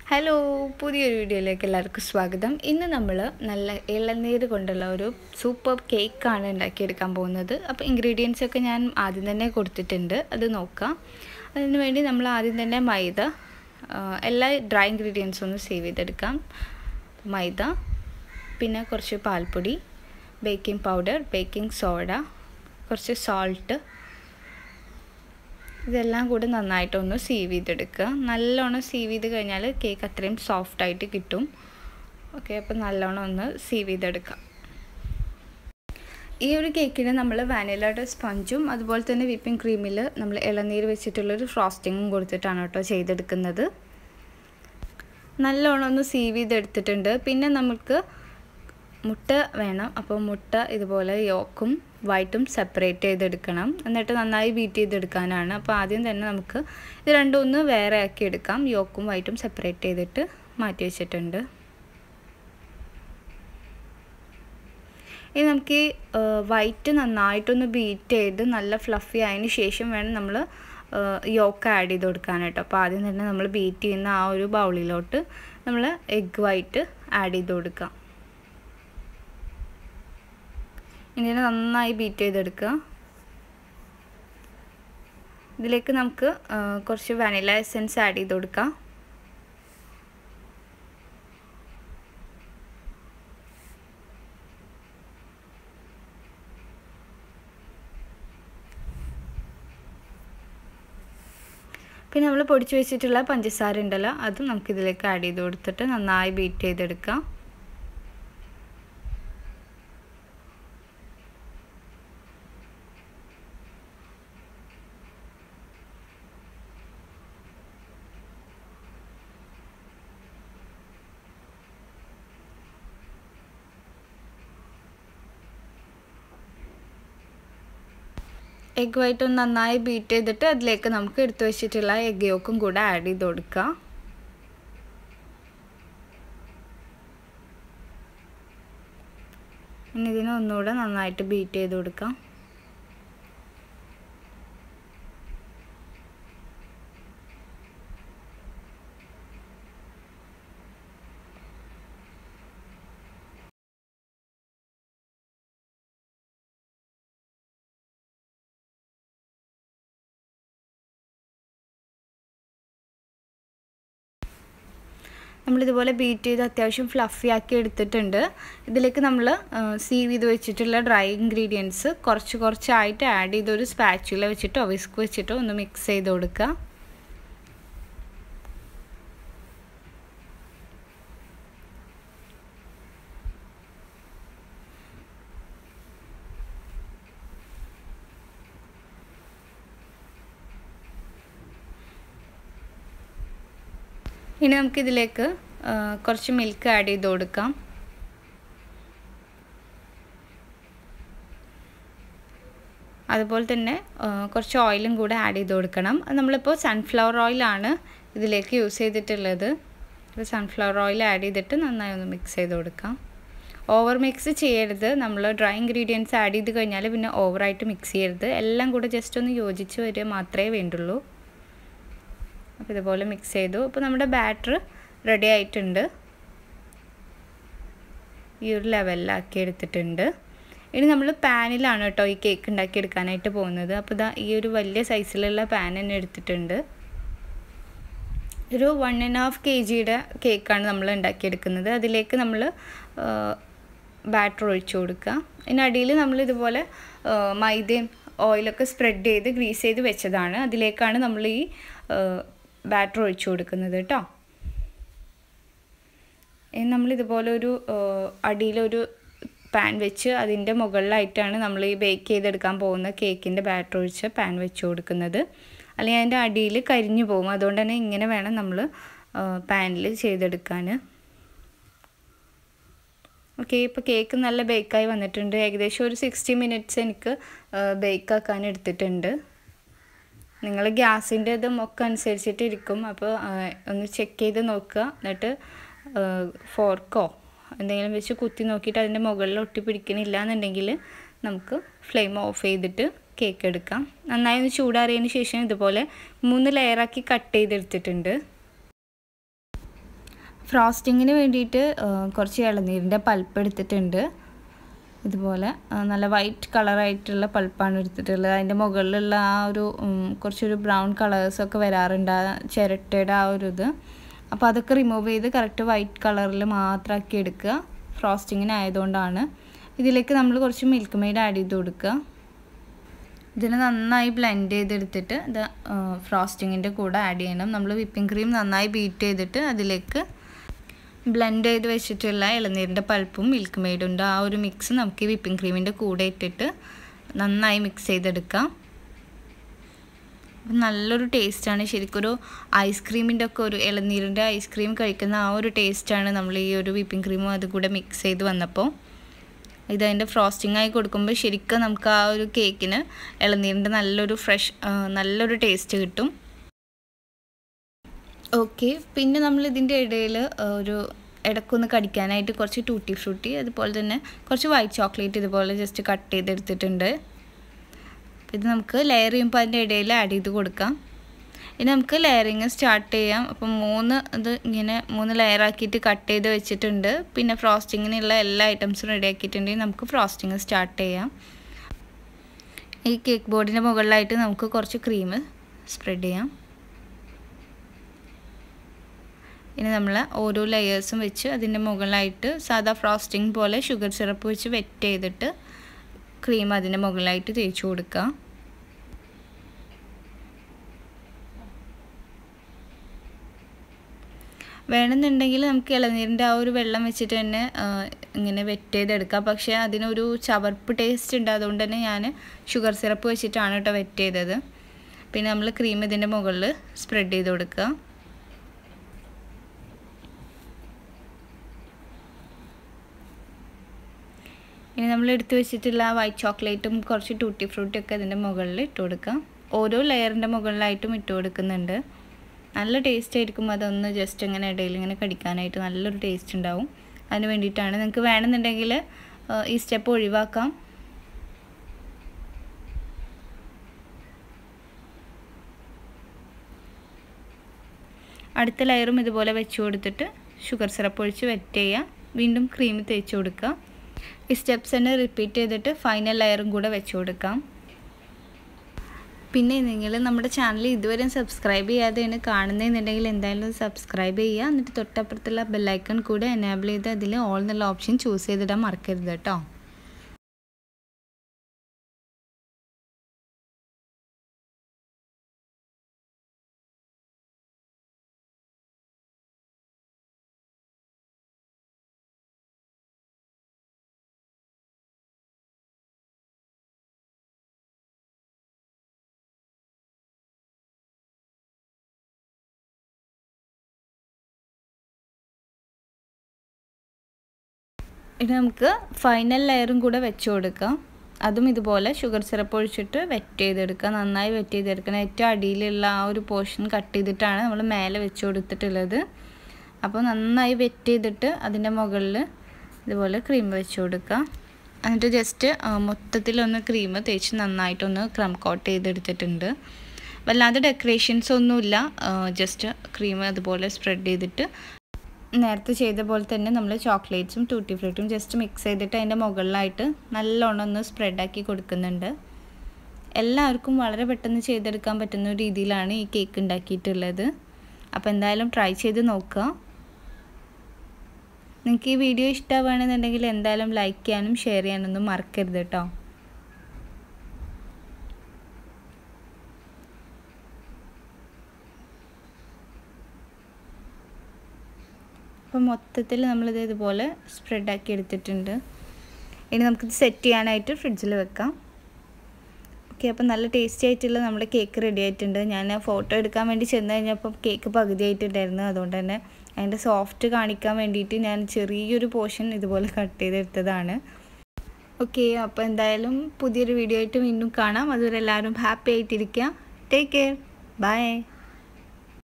hello പുതിയൊരു വീഡിയോയിലേക്ക് എല്ലാവർക്കും സ്വാഗതം ഇന്ന് നമ്മൾ നല്ല ഇളനീര് കൊണ്ടുള്ള ഒരു സൂപ്പർ കേക്കാണ് ഉണ്ടാക്കിയെടുക്കാൻ പോകുന്നത് അപ്പോൾ ഇൻഗ്രീഡിയൻസ് ഒക്കെ ഞാൻ ആദ്യം തന്നെ കൊടുത്തിട്ടുണ്ട് അത് നോക്കാം അതിന് വേണ്ടി നമ്മൾ ആദ്യം തന്നെ മൈദ ആ, എല്ലാ ഡ്രൈ ഇൻഗ്രീഡിയൻസും ഒന്ന് സേവ് ചെയ്തെടുക്കാം മൈദ പിന്നെ കുറച്ച് പാൽപ്പൊടി ബേക്കിംഗ് പൗഡർ ബേക്കിംഗ് സോഡ കുറച്ച് സോൾട്ട് ഇതെല്ലാം കൂടി നന്നായിട്ടൊന്ന് സീവ് ചെയ്തെടുക്കുക നല്ലോണം സീവ് ചെയ്ത് കഴിഞ്ഞാൽ കേക്ക് അത്രയും സോഫ്റ്റ് ആയിട്ട് കിട്ടും ഓക്കെ അപ്പോൾ നല്ലോണം ഒന്ന് സീവ് ചെയ്തെടുക്കാം ഈ ഒരു കേക്കിന് നമ്മൾ വാനിലയുടെ സ്പഞ്ചും അതുപോലെ തന്നെ വിപ്പിംഗ് ക്രീമിൽ നമ്മൾ ഇളനീര് വെച്ചിട്ടുള്ളൊരു ഫ്രോസ്റ്റിങ്ങും കൊടുത്തിട്ടാണ് കേട്ടോ ചെയ്തെടുക്കുന്നത് നല്ലോണം ഒന്ന് സീവ് ചെയ്തെടുത്തിട്ടുണ്ട് പിന്നെ നമുക്ക് മുട്ട വേണം അപ്പോൾ മുട്ട ഇതുപോലെ യോക്കും വൈറ്റും സെപ്പറേറ്റ് ചെയ്തെടുക്കണം എന്നിട്ട് നന്നായി ബീറ്റ് ചെയ്തെടുക്കാനാണ് അപ്പോൾ ആദ്യം തന്നെ നമുക്ക് ഇത് രണ്ടും ഒന്ന് വേറെ ആക്കി എടുക്കാം യോക്കും വൈറ്റും സെപ്പറേറ്റ് ചെയ്തിട്ട് മാറ്റി വെച്ചിട്ടുണ്ട് ഇനി നമുക്ക് ഈ വൈറ്റ് നന്നായിട്ടൊന്ന് ബീറ്റ് ചെയ്ത് നല്ല ഫ്ലഫി ആയതിന് ശേഷം വേണം നമ്മൾ യോക്ക് ആഡ് ചെയ്ത് കൊടുക്കാനായിട്ട് അപ്പോൾ ആദ്യം തന്നെ നമ്മൾ ബീറ്റ് ചെയ്യുന്ന ആ ഒരു ബൗളിലോട്ട് നമ്മൾ എഗ് വൈറ്റ് ആഡ് ചെയ്ത് കൊടുക്കാം ഇങ്ങനെ നന്നായി ബീറ്റ് ചെയ്തെടുക്കുക ഇതിലേക്ക് നമുക്ക് കുറച്ച് വാനില എസൻസ് ആഡ് ചെയ്ത് കൊടുക്കാം പിന്നെ നമ്മൾ പൊടിച്ചു വെച്ചിട്ടുള്ള പഞ്ചസാര ഉണ്ടല്ലോ അതും നമുക്കിതിലേക്ക് ആഡ് ചെയ്ത് കൊടുത്തിട്ട് നന്നായി ബീറ്റ് ചെയ്തെടുക്കാം എഗ് വൈറ്റ് ഒന്ന് നന്നായി ബീറ്റ് ചെയ്തിട്ട് അതിലേക്ക് നമുക്ക് എടുത്തു വെച്ചിട്ടുള്ള എഗ് യോക്കും കൂടെ ആഡ് ചെയ്ത് കൊടുക്കാം ഇനി ഇതിനെ ഒന്നുകൂടെ നന്നായിട്ട് ബീറ്റ് ചെയ്ത് കൊടുക്കാം നമ്മളിതുപോലെ ബീറ്റ് ചെയ്ത് അത്യാവശ്യം ഫ്ലഫി ആക്കി എടുത്തിട്ടുണ്ട് ഇതിലേക്ക് നമ്മൾ സീവ് ചെയ്ത് വെച്ചിട്ടുള്ള ഡ്രൈ ഇൻഗ്രീഡിയൻസ് കുറച്ച് കുറച്ചായിട്ട് ആഡ് ചെയ്ത് ഒരു സ്പാച്ചുല വെച്ചിട്ടോ വിസ്ക് വെച്ചിട്ടോ ഒന്ന് മിക്സ് ചെയ്ത് കൊടുക്കുക ഇനി നമുക്കിതിലേക്ക് കുറച്ച് മിൽക്ക് ആഡ് ചെയ്ത് കൊടുക്കാം അതുപോലെ തന്നെ കുറച്ച് ഓയിലും കൂടെ ആഡ് ചെയ്ത് കൊടുക്കണം നമ്മളിപ്പോൾ സൺഫ്ലവർ ഓയിലാണ് ഇതിലേക്ക് യൂസ് ചെയ്തിട്ടുള്ളത് ഇപ്പോൾ സൺഫ്ലവർ ഓയിൽ ആഡ് ചെയ്തിട്ട് നന്നായി ഒന്ന് മിക്സ് ചെയ്ത് കൊടുക്കാം ഓവർ മിക്സ് ചെയ്യരുത് നമ്മൾ ഡ്രൈ ഇൻഗ്രീഡിയൻസ് ആഡ് ചെയ്ത് കഴിഞ്ഞാൽ പിന്നെ ഓവറായിട്ട് മിക്സ് ചെയ്യരുത് എല്ലാം കൂടെ ജസ്റ്റ് ഒന്ന് യോജിച്ച് വരിക മാത്രമേ വേണ്ടുള്ളൂ അപ്പോൾ ഇതുപോലെ മിക്സ് ചെയ്തു അപ്പോൾ നമ്മുടെ ബാറ്റർ റെഡി ആയിട്ടുണ്ട് ഈ ഒരു ലെവലിലാക്കി എടുത്തിട്ടുണ്ട് ഇനി നമ്മൾ പാനിലാണ് കേട്ടോ ഈ കേക്ക് ഉണ്ടാക്കിയെടുക്കാനായിട്ട് പോകുന്നത് അപ്പോൾ ഇതാ ഈ ഒരു വലിയ സൈസിലുള്ള പാൻ തന്നെ എടുത്തിട്ടുണ്ട് ഒരു വൺ ആൻഡ് ഹാഫ് കെ ജിയുടെ കേക്കാണ് നമ്മൾ ഉണ്ടാക്കിയെടുക്കുന്നത് അതിലേക്ക് നമ്മൾ ബാറ്റർ ഒഴിച്ചു കൊടുക്കുക ഇതിനടിയിൽ നമ്മൾ ഇതുപോലെ മൈദയും ഓയിലൊക്കെ സ്പ്രെഡ് ചെയ്ത് ഗ്രീസ് ചെയ്ത് വെച്ചതാണ് അതിലേക്കാണ് നമ്മൾ ഈ ബാറ്റർ ഒഴിച്ചു കൊടുക്കുന്നത് കേട്ടോ നമ്മളിതുപോലെ ഒരു അടിയിലൊരു പാൻ വെച്ച് അതിൻ്റെ മുകളിലായിട്ടാണ് നമ്മൾ ഈ ബേക്ക് ചെയ്തെടുക്കാൻ പോകുന്ന കേക്കിൻ്റെ ബാറ്റർ ഒഴിച്ച് പാൻ വെച്ച് കൊടുക്കുന്നത് അല്ലെങ്കിൽ അതിൻ്റെ അടിയിൽ കരിഞ്ഞു പോകും അതുകൊണ്ട് തന്നെ ഇങ്ങനെ വേണം നമ്മൾ പാനിൽ ചെയ്തെടുക്കാൻ ഓക്കെ ഇപ്പോൾ കേക്ക് നല്ല ബേക്കായി വന്നിട്ടുണ്ട് ഏകദേശം ഒരു സിക്സ്റ്റി മിനിറ്റ്സ് എനിക്ക് ബേക്കാക്കാൻ എടുത്തിട്ടുണ്ട് നിങ്ങൾ ഗ്യാസിൻ്റെ ഇതും ഒക്കെ അനുസരിച്ചിട്ട് ഇരിക്കും അപ്പോൾ ഒന്ന് ചെക്ക് ചെയ്ത് നോക്കുക എന്നിട്ട് ഫോർക്കോ എന്തെങ്കിലും വെച്ച് കുത്തി നോക്കിയിട്ട് അതിൻ്റെ മുകളിൽ ഒട്ടി പിടിക്കണില്ല എന്നുണ്ടെങ്കിൽ നമുക്ക് ഫ്ലെയിം ഓഫ് ചെയ്തിട്ട് കേക്ക് എടുക്കാം നന്നായി ഒന്ന് ചൂടാറിയതിന് ശേഷം ഇതുപോലെ മൂന്ന് ലെയറാക്കി കട്ട് ചെയ്തെടുത്തിട്ടുണ്ട് ഫ്രോസ്റ്റിങ്ങിന് വേണ്ടിയിട്ട് കുറച്ച് ഇളനീരിൻ്റെ പൾപ്പ് എടുത്തിട്ടുണ്ട് ഇതുപോലെ നല്ല വൈറ്റ് കളറായിട്ടുള്ള പൾപ്പാണ് എടുത്തിട്ടുള്ളത് അതിൻ്റെ മുകളിലുള്ള ആ ഒരു കുറച്ചൊരു ബ്രൗൺ കളേഴ്സൊക്കെ വരാറുണ്ട് ആ ചിരട്ടയുടെ ആ ഒരു ഇത് അപ്പോൾ അതൊക്കെ റിമൂവ് ചെയ്ത് കറക്റ്റ് വൈറ്റ് കളറിൽ മാത്രമാക്കി എടുക്കുക ഫ്രോസ്റ്റിങ്ങിനായതുകൊണ്ടാണ് ഇതിലേക്ക് നമ്മൾ കുറച്ച് മിൽക്ക് മെയ്ഡ് ആഡ് ചെയ്ത് കൊടുക്കുക ഇതിന് നന്നായി ബ്ലെൻഡ് ചെയ്തെടുത്തിട്ട് ഇത് ഫ്രോസ്റ്റിങ്ങിൻ്റെ കൂടെ ആഡ് ചെയ്യണം നമ്മൾ വിപ്പിംഗ് ക്രീം നന്നായി ബീറ്റ് ചെയ്തിട്ട് അതിലേക്ക് ബ്ലെൻഡ് ചെയ്ത് വെച്ചിട്ടുള്ള ഇളനീരിൻ്റെ പൾപ്പും മിൽക്ക് മെയ്ഡും ഉണ്ട് ആ ഒരു മിക്സ് നമുക്ക് ഈ വിപ്പിംഗ് ക്രീമിൻ്റെ കൂടെ ഇട്ടിട്ട് നന്നായി മിക്സ് ചെയ്തെടുക്കാം നല്ലൊരു ടേസ്റ്റാണ് ശരിക്കും ഒരു ഐസ്ക്രീമിൻ്റെ ഒക്കെ ഒരു ഇളനീരിൻ്റെ ഐസ്ക്രീം കഴിക്കുന്ന ആ ഒരു ടേസ്റ്റാണ് നമ്മൾ ഈ ഒരു വിപ്പിംഗ് ക്രീമും അത് കൂടെ മിക്സ് ചെയ്ത് വന്നപ്പോൾ ഇതതിൻ്റെ ഫ്രോസ്റ്റിംഗ് ആയി കൊടുക്കുമ്പോൾ ശരിക്കും നമുക്ക് ആ ഒരു കേക്കിന് ഇളനീരിൻ്റെ നല്ലൊരു ഫ്രഷ് നല്ലൊരു ടേസ്റ്റ് കിട്ടും ഓക്കെ പിന്നെ നമ്മൾ ഇതിൻ്റെ ഇടയിൽ ഒരു ഇടക്കൊന്ന് കടിക്കാനായിട്ട് കുറച്ച് ടൂട്ടി ഫ്രൂട്ടി അതുപോലെ തന്നെ കുറച്ച് വൈറ്റ് ചോക്ലേറ്റ് ഇതുപോലെ ജസ്റ്റ് കട്ട് ചെയ്തെടുത്തിട്ടുണ്ട് ഇത് നമുക്ക് ലെയർ ചെയ്യുമ്പോൾ അതിൻ്റെ ഇടയിൽ ആഡ് ചെയ്ത് കൊടുക്കാം ഇനി നമുക്ക് ലെയറിങ് സ്റ്റാർട്ട് ചെയ്യാം അപ്പം മൂന്ന് ഇത് ഇങ്ങനെ മൂന്ന് ലെയർ ആക്കിയിട്ട് കട്ട് ചെയ്ത് വെച്ചിട്ടുണ്ട് പിന്നെ ഫ്രോസ്റ്റിങ്ങിനുള്ള എല്ലാ ഐറ്റംസും റെഡി ആക്കിയിട്ടുണ്ടെങ്കിൽ നമുക്ക് ഫ്രോസ്റ്റിങ് സ്റ്റാർട്ട് ചെയ്യാം ഈ കേക്ക് ബോർഡിൻ്റെ മുകളിലായിട്ട് നമുക്ക് കുറച്ച് ക്രീം സ്പ്രെഡ് ചെയ്യാം ഇനി നമ്മൾ ഓരോ ലെയേഴ്സും വെച്ച് അതിൻ്റെ മുകളിലായിട്ട് സാധാ ഫ്രോസ്റ്റിംഗ് പോലെ ഷുഗർ സിറപ്പ് വെച്ച് വെറ്റ് ചെയ്തിട്ട് ക്രീം അതിൻ്റെ മുകളിലായിട്ട് തേച്ച് കൊടുക്കുക വേണമെന്നുണ്ടെങ്കിൽ നമുക്ക് ഇളനീരിൻ്റെ ആ ഒരു വെള്ളം വെച്ചിട്ട് തന്നെ ഇങ്ങനെ വെറ്റ് ചെയ്തെടുക്കാം പക്ഷേ അതിനൊരു ചവർപ്പ് ടേസ്റ്റ് ഉണ്ട് അതുകൊണ്ട് തന്നെ ഞാൻ ഷുഗർ സിറപ്പ് വെച്ചിട്ടാണ് കേട്ടോ വെറ്റ് ചെയ്തത് പിന്നെ നമ്മൾ ക്രീം ഇതിൻ്റെ മുകളിൽ സ്പ്രെഡ് ചെയ്ത് കൊടുക്കുക ഇനി നമ്മൾ എടുത്തു വെച്ചിട്ടുള്ള വൈറ്റ് ചോക്ലേറ്റും കുറച്ച് ടൂട്ടി ഫ്രൂട്ടും ഒക്കെ ഇതിൻ്റെ മുകളിൽ ഇട്ട് കൊടുക്കാം ഓരോ ലെയറിൻ്റെ മുകളിലായിട്ടും ഇട്ട് കൊടുക്കുന്നുണ്ട് നല്ല ടേസ്റ്റ് ആയിരിക്കും അതൊന്ന് ജസ്റ്റ് ഇങ്ങനെ ഇടയിൽ ഇങ്ങനെ കടിക്കാനായിട്ട് നല്ലൊരു ടേസ്റ്റ് ഉണ്ടാവും അതിന് വേണ്ടിയിട്ടാണ് നിങ്ങൾക്ക് വേണമെന്നുണ്ടെങ്കിൽ ഈ സ്റ്റെപ്പ് ഒഴിവാക്കാം അടുത്ത ലെയറും ഇതുപോലെ വെച്ച് കൊടുത്തിട്ട് ഷുഗർ സിറപ്പ് ഒഴിച്ച് വെറ്റ് ചെയ്യുക വീണ്ടും ക്രീം തേച്ച് കൊടുക്കുക ഈ സ്റ്റെപ്സ് തന്നെ റിപ്പീറ്റ് ചെയ്തിട്ട് ഫൈനൽ ലെയറും കൂടെ വെച്ച് കൊടുക്കാം പിന്നെ നിങ്ങൾ നമ്മുടെ ചാനൽ ഇതുവരെ സബ്സ്ക്രൈബ് ചെയ്യാതെയാണ് കാണുന്നതെന്നുണ്ടെങ്കിൽ എന്തായാലും സബ്സ്ക്രൈബ് ചെയ്യുക എന്നിട്ട് തൊട്ടപ്പുറത്തുള്ള ബെല്ലൈക്കൺ കൂടെ എനേബിൾ ചെയ്ത് അതിൽ ഓൾ എന്നുള്ള ഓപ്ഷൻ ചൂസ് ചെയ്തിടാൻ മറക്കരുത് കേട്ടോ ഇനി നമുക്ക് ഫൈനൽ ലെയറും കൂടെ വെച്ച് കൊടുക്കാം അതും ഇതുപോലെ ഷുഗർ സിറപ്പ് ഒഴിച്ചിട്ട് വെറ്റ് ചെയ്തെടുക്കുക നന്നായി വെറ്റ് ചെയ്തെടുക്കണം ഏറ്റവും അടിയിലുള്ള ആ ഒരു പോർഷൻ കട്ട് ചെയ്തിട്ടാണ് നമ്മൾ മേലെ വെച്ച് കൊടുത്തിട്ടുള്ളത് അപ്പോൾ നന്നായി വെറ്റ് ചെയ്തിട്ട് അതിൻ്റെ മുകളിൽ ഇതുപോലെ ക്രീം വെച്ച് കൊടുക്കുക എന്നിട്ട് ജസ്റ്റ് മൊത്തത്തിലൊന്ന് ക്രീം തേച്ച് നന്നായിട്ടൊന്ന് ക്രം കോട്ട് ചെയ്തെടുത്തിട്ടുണ്ട് വല്ലാതെ ഡെക്കറേഷൻസ് ഒന്നുമില്ല ജസ്റ്റ് ക്രീം അതുപോലെ സ്പ്രെഡ് ചെയ്തിട്ട് നേരത്തെ ചെയ്ത പോലെ തന്നെ നമ്മൾ ചോക്ലേറ്റ്സും ടൂട്ടി ഫ്രൂട്ടും ജസ്റ്റ് മിക്സ് ചെയ്തിട്ട് അതിൻ്റെ മുകളിലായിട്ട് നല്ലോണം ഒന്ന് സ്പ്രെഡാക്കി കൊടുക്കുന്നുണ്ട് എല്ലാവർക്കും വളരെ പെട്ടെന്ന് ചെയ്തെടുക്കാൻ പറ്റുന്ന രീതിയിലാണ് ഈ കേക്ക് ഉണ്ടാക്കിയിട്ടുള്ളത് അപ്പോൾ എന്തായാലും ട്രൈ ചെയ്ത് നോക്കുക നിങ്ങൾക്ക് ഈ വീഡിയോ ഇഷ്ടമാവുകയാണെന്നുണ്ടെങ്കിൽ എന്തായാലും ലൈക്ക് ചെയ്യാനും ഷെയർ ചെയ്യാനൊന്നും മറക്കരുത് കേട്ടോ അപ്പോൾ മൊത്തത്തിൽ നമ്മളിത് ഇതുപോലെ സ്പ്രെഡാക്കി എടുത്തിട്ടുണ്ട് ഇനി നമുക്കിത് സെറ്റ് ചെയ്യാനായിട്ട് ഫ്രിഡ്ജിൽ വെക്കാം ഓക്കെ അപ്പോൾ നല്ല ടേസ്റ്റി ആയിട്ടുള്ള നമ്മുടെ കേക്ക് റെഡി ആയിട്ടുണ്ട് ഞാൻ ഫോട്ടോ എടുക്കാൻ വേണ്ടി ചെന്ന് കഴിഞ്ഞപ്പോൾ കേക്ക് പകുതി ആയിട്ടുണ്ടായിരുന്നു അതുകൊണ്ട് തന്നെ അതിൻ്റെ സോഫ്റ്റ് കാണിക്കാൻ വേണ്ടിയിട്ട് ഞാൻ ചെറിയൊരു പോർഷൻ ഇതുപോലെ കട്ട് ചെയ്തെടുത്തതാണ് ഓക്കെ അപ്പോൾ എന്തായാലും പുതിയൊരു വീഡിയോ ആയിട്ട് വീണ്ടും കാണാം അതുവരെ എല്ലാവരും ഹാപ്പി ആയിട്ടിരിക്കുക ടേക്ക് കെയർ ബൈ